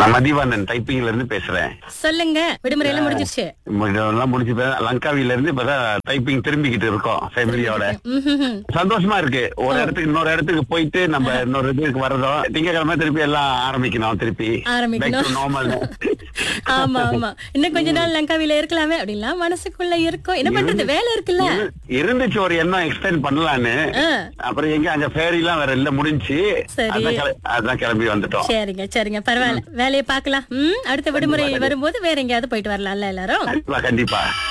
நான் மதிவாணன் டைப்பிங்ல இருந்து பேசுறேன் சொல்லுங்க விடுமுறை எல்லாம் முடிஞ்சிருச்சு எல்லாம் முடிச்சு பே- லங்காவில இருந்து இப்பதான் டைப்பிங் திரும்பிக்கிட்டு இருக்கோம் ஃபேமிலியோட ம்ஹும். சந்தோஷமா இருக்கு ஒரு இடத்துக்கு இன்னொரு இடத்துக்கு போயிட்டு நம்ம இன்னொரு இதுக்கு வர்றதும் திங்கக்கிழமை திருப்பி எல்லாம் ஆரம்பிக்கணும் திருப்பி ஆரம்பிக்கணும். நார்மல் ஆமா ஆமா இன்னும் கொஞ்ச நாள் லங்காவில இருக்கலாமே அப்படின்லாம் மனசுக்குள்ள இருக்கும் என்ன பண்றது வேலை இருக்குல்ல இருந்துச்சு ஒரு எண்ணம் எக்ஸ்டெண்ட் பண்ணலான்னு ஆ. அப்புறம் எங்க அங்க ஃபேரி எல்லாம் வேற இல்ல முடிஞ்சு சரி. அதான் கிள- அதான் கிளம்பி வந்துட்டோம் சரிங்க சரிங்க பரவாயில்ல வேலையை பார்க்கலாம் ம் அடுத்த விடுமுறை வரும்போது வேற எங்கேயாவது போயிட்டு வரலாம்ல எல்லாரும் கண்டிப்பா கண்டிப்பா